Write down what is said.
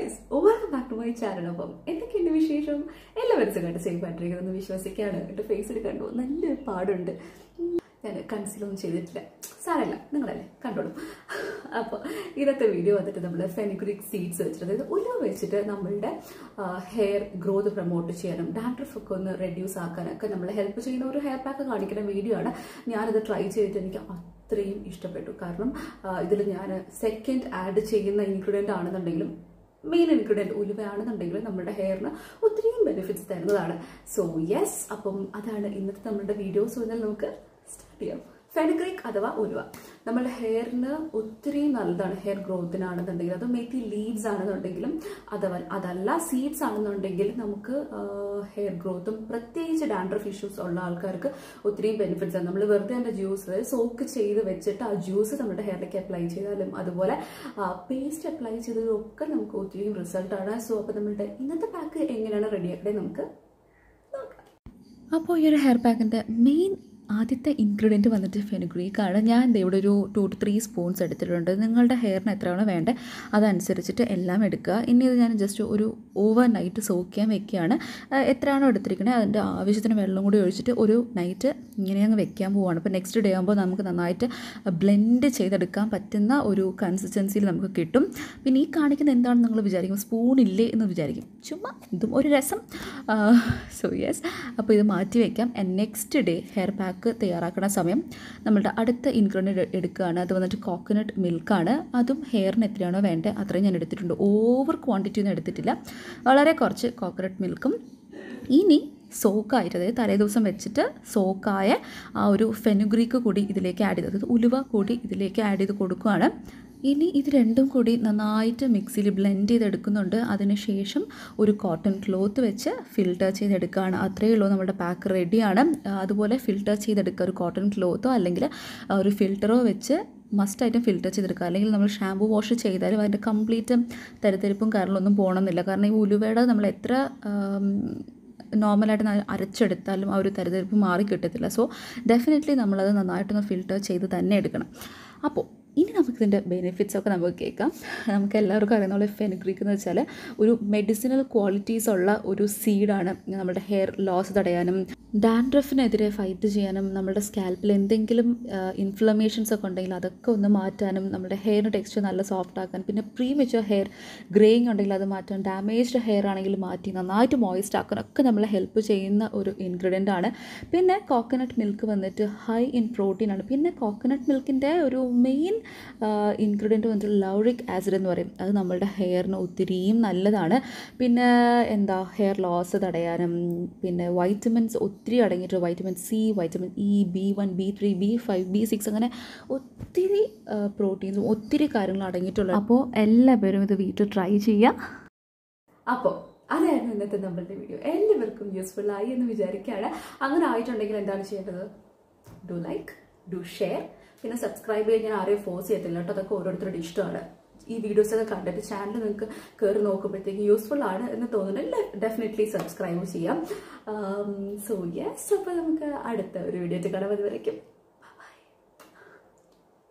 guys welcome back to my channel അപ്പം എന്തൊക്കെയുണ്ട് വിശേഷം എല്ലാവരും സുഖമായിട്ട് സേഫ് ആയിട്ടിരിക്കുന്നു വിശ്വസിക്കാണ് എൻ്റെ ഫേസിൽ കണ്ടു നല്ലൊരു പാടുണ്ട് ഉം, ഞാൻ കൺസിലൊന്നും ചെയ്തിട്ടില്ല സാരല്ല നിങ്ങളല്ലേ കണ്ടോളൂ അപ്പോൾ ഇന്നത്തെ വീഡിയോ വന്നിട്ട് നമ്മൾ ഫെനിഗ്രിക് സീഡ്സ് വെച്ചിട്ട് അതായത് ഉലുവ വെച്ചിട്ട് നമ്മളുടെ ഹെയർ ഗ്രോത്ത് പ്രൊമോട്ട് ചെയ്യാനും ഡാൻഡ്രഫ് ഒക്കെ ഒന്ന് റെഡ്യൂസ് ആക്കാനൊക്കെ നമ്മളെ ഹെൽപ്പ് ചെയ്യുന്ന ഒരു ഹെയർ പാക്ക് കാണിക്കുന്ന വീഡിയോ ആണ് ഞാനിത് ട്രൈ ചെയ്തിട്ട് എനിക്ക് അത്രയും ഇഷ്ടപ്പെട്ടു കാരണം ഇതിൽ ഞാൻ സെക്കൻഡ് ആഡ് ചെയ്യുന്ന ഇൻഗ്രീഡിയൻ്റ് ആണെന്നുണ്ടെങ്കിലും മെയിൻ ഇൻഗ്രീഡിയൻറ്റ് ഉലുവയാണെന്നുണ്ടെങ്കിൽ നമ്മുടെ ഹെയറിന് ഒത്തിരിയും ബെനിഫിറ്റ്സ് തരുന്നതാണ് സോ യെസ് അപ്പം അതാണ് ഇന്നത്തെ നമ്മുടെ വീഡിയോസ് എന്നാൽ നമുക്ക് സ്റ്റാർട്ട് ചെയ്യാം ഫെനഗ്രിക് അഥവാ ഉലുവ നമ്മുടെ ഹെയറിന് ഒത്തിരി നല്ലതാണ് ഹെയർ ഗ്രോത്തിനാണെന്നുണ്ടെങ്കിൽ അത് മേത്തി ലീവ്സ് ആണെന്നുണ്ടെങ്കിലും അഥവാ അതല്ല സീഡ്സ് ആണെന്നുണ്ടെങ്കിൽ നമുക്ക് ഹെയർ ഗ്രോത്തും പ്രത്യേകിച്ച് ഡാൻഡ്രഫ് ഇഷ്യൂസ് ഉള്ള ആൾക്കാർക്ക് ഒത്തിരിയും ബെനിഫിറ്റ്സ് ആണ് നമ്മൾ വെറുതെ അതിൻ്റെ ജ്യൂസ് അതായത് സോക്ക് ചെയ്ത് വെച്ചിട്ട് ആ ജ്യൂസ് നമ്മുടെ ഹെയറിലേക്ക് അപ്ലൈ ചെയ്താലും അതുപോലെ പേസ്റ്റ് അപ്ലൈ ചെയ്തതും ഒക്കെ നമുക്ക് ഒത്തിരിയും റിസൾട്ടാണ് സോ അപ്പോൾ നമ്മളുടെ ഇന്നത്തെ പാക്ക് എങ്ങനെയാണ് റെഡിയാക്കണേ നമുക്ക് നോക്കാം അപ്പോൾ ഈ ഒരു ഹെയർ പാക്കിൻ്റെ മെയിൻ ആദ്യത്തെ ഇൻഗ്രീഡിയൻറ്റ് വന്നിട്ട് ഫെനുഗ്രീക്ക് ആണ് ഞാൻ ദേ ഇവിടെ ഒരു ടു ടു ത്രീ സ്പൂൺസ് എടുത്തിട്ടുണ്ട് നിങ്ങളുടെ ഹെയറിന് എത്രയാണോ വേണ്ടത് അതനുസരിച്ചിട്ട് എല്ലാം എടുക്കുക ഇനി ഇത് ഞാൻ ജസ്റ്റ് ഒരു ഓവർ നൈറ്റ് സോക്ക് ചെയ്യാൻ വെക്കുകയാണ് ആ, എത്രയാണോ എടുത്തിരിക്കണേ അതിൻ്റെ ആവശ്യത്തിന് വെള്ളം കൂടി ഒഴിച്ചിട്ട് ഒരു നൈറ്റ് ഇങ്ങനെ അങ്ങ് വെക്കാൻ പോവുകയാണ് അപ്പോൾ നെക്സ്റ്റ് ഡേ ആകുമ്പോൾ നമുക്ക് നന്നായിട്ട് ബ്ലെൻഡ് ചെയ്തെടുക്കാൻ പറ്റുന്ന ഒരു കൺസിസ്റ്റൻസിയിൽ നമുക്ക് കിട്ടും പിന്നെ ഈ കാണിക്കുന്ന എന്താണെന്ന് നിങ്ങൾ വിചാരിക്കും സ്പൂൺ ഇല്ലേ എന്ന് വിചാരിക്കും ചുമ്മാ ഇതും ഒരു രസം സോ യെസ് അപ്പോൾ ഇത് മാറ്റി വയ്ക്കാം and next day hair pack തയ്യാറാക്കുന്ന സമയം നമ്മളുടെ അടുത്ത ഇൻഗ്രീഡിയൻറ്റ് എടുക്കുകയാണ് അത് വന്നിട്ട് കോക്കനട്ട് മിൽക്കാണ് അതും ഹെയറിന് എത്രയാണോ വേണ്ടത് അത്രയും ഞാൻ എടുത്തിട്ടുണ്ട് ഓവർ ക്വാണ്ടിറ്റി ഒന്നും എടുത്തിട്ടില്ല വളരെ കുറച്ച് കോക്കനട്ട് മിൽക്കും ഇനി സോക്കായിട്ട് അതായത് തലേ ദിവസം വെച്ചിട്ട് സോക്കായ ആ ഒരു ഫെനുഗ്രീക്ക് കൂടി ഇതിലേക്ക് ആഡ് ചെയ്ത് അതായത് ഉലുവ കൂടി ഇതിലേക്ക് ആഡ് ചെയ്ത് കൊടുക്കുകയാണ് ഇനി ഇത് രണ്ടും കൂടി നന്നായിട്ട് മിക്സിയിൽ ബ്ലെൻഡ് ചെയ്തെടുക്കുന്നുണ്ട് അതിനുശേഷം ഒരു കോട്ടൺ ക്ലോത്ത് വെച്ച് ഫിൽട്ടർ ചെയ്തെടുക്കുകയാണ് അത്രയേ ഉള്ളൂ നമ്മുടെ പാക്ക് റെഡിയാണ് അതുപോലെ ഫിൽട്ടർ ചെയ്തെടുക്കുക ഒരു കോട്ടൺ ക്ലോത്തോ അല്ലെങ്കിൽ ഒരു ഫിൽറ്ററോ വെച്ച് മസ്റ്റായിട്ടും ഫിൽറ്റർ ചെയ്തെടുക്കുക അല്ലെങ്കിൽ നമ്മൾ ഷാമ്പു വാഷ് ചെയ്താലും അതിൻ്റെ കംപ്ലീറ്റ് തരിതരിപ്പും കാര്യങ്ങളൊന്നും പോകണമെന്നില്ല കാരണം ഈ ഉലുവയുടെ നമ്മൾ എത്ര ആം, നോർമലായിട്ട് ന- അരച്ചെടുത്താലും ആ ഒരു തരിതരിപ്പ് മാറി കിട്ടത്തില്ല സോ ഡെഫിനറ്റ്ലി നമ്മളത് നന്നായിട്ടൊന്ന് ഫിൽറ്റർ ചെയ്ത് തന്നെ എടുക്കണം അപ്പോൾ ഇനി നമുക്കിതിൻ്റെ ബെനിഫിറ്റ്സ് ഒക്കെ നമുക്ക് കേൾക്കാം നമുക്ക് എല്ലാവർക്കും അറിയുന്ന പോലെ ഫെനുഗ്രീക്ക് എന്ന് വെച്ചാൽ ഒരു മെഡിസിനൽ ക്വാളിറ്റീസ് ഉള്ള ഒരു സീഡാണ് നമ്മുടെ ഹെയർ ലോസ് തടയാനും ഡാൻഡ്രഫിനെതിരെ ഫൈറ്റ് ചെയ്യാനും നമ്മുടെ സ്കാൽപ്പിൽ എന്തെങ്കിലും ഇൻഫ്ലമേഷൻസ് ഒക്കെ ഉണ്ടെങ്കിൽ അതൊക്കെ ഒന്ന് മാറ്റാനും നമ്മുടെ ഹെയറിൻ്റെ ടെക്സ്ചർ നല്ല സോഫ്റ്റ് ആക്കാൻ പിന്നെ പ്രീ മെച്ചുവർ ഹെയർ ഗ്രേയിങ് ഉണ്ടെങ്കിൽ അത് മാറ്റാൻ ഡാമേജ്ഡ് ഹെയർ ആണെങ്കിൽ മാറ്റി നന്നായിട്ട് മോയിസ്റ്റ് ആക്കാനൊക്കെ നമ്മളെ ഹെൽപ്പ് ചെയ്യുന്ന ഒരു ഇൻഗ്രീഡിയൻ്റ് ആണ് പിന്നെ കോക്കനട്ട് മിൽക്ക് വന്നിട്ട് ഹൈ ഇൻ പ്രോട്ടീൻ ആണ് പിന്നെ കോക്കനട്ട് മിൽക്കിൻ്റെ ഒരു മെയിൻ ഇൻഗ്രീഡിയൻറ്റ് വന്നിട്ട് ലൗറിക് ആസിഡ് എന്ന് പറയും അത് നമ്മളുടെ ഹെയറിന് ഒത്തിരിയും നല്ലതാണ് പിന്നെ എന്താ ഹെയർ ലോസ് തടയാനും പിന്നെ വൈറ്റമിൻസ് ഒത്തിരി അടങ്ങിയിട്ട് vitamin C vitamin E B one B three B five B six അങ്ങനെ ഒത്തിരി പ്രോട്ടീൻസും ഒത്തിരി കാര്യങ്ങളും അടങ്ങിയിട്ടുള്ള അപ്പോൾ എല്ലാവരും ഇത് വീട്ടിൽ ട്രൈ ചെയ്യുക അപ്പോൾ അതായിരുന്നു ഇന്നത്തെ നമ്മളുടെ വീഡിയോ എല്ലാവർക്കും യൂസ്ഫുൾ ആയി എന്ന് വിചാരിക്കുകയാണ് അങ്ങനെ ആയിട്ടുണ്ടെങ്കിൽ എന്താണ് ചെയ്യേണ്ടത് ഡു ലൈക്ക് ഡു ഷെയർ പിന്നെ സബ്സ്ക്രൈബ് ചെയ്യാൻ ഞാൻ ആരെയും ഫോഴ്സ് ചെയ്യത്തില്ല കേട്ടോ അതൊക്കെ ഓരോരുത്തരുടെ ഇഷ്ടമാണ് ഈ വീഡിയോസ് ഒക്കെ കണ്ടിട്ട് ചാനൽ നിങ്ങൾക്ക് കയറി നോക്കുമ്പോഴത്തേക്ക് യൂസ്ഫുൾ ആണ് എന്ന് തോന്നുന്നുണ്ട് ഡെഫിനറ്റ്ലി സബ്സ്ക്രൈബ് ചെയ്യാം സോ യെസ് അപ്പോൾ നമുക്ക് അടുത്ത ഒരു വീഡിയോ കാണാൻ വരയ്ക്കും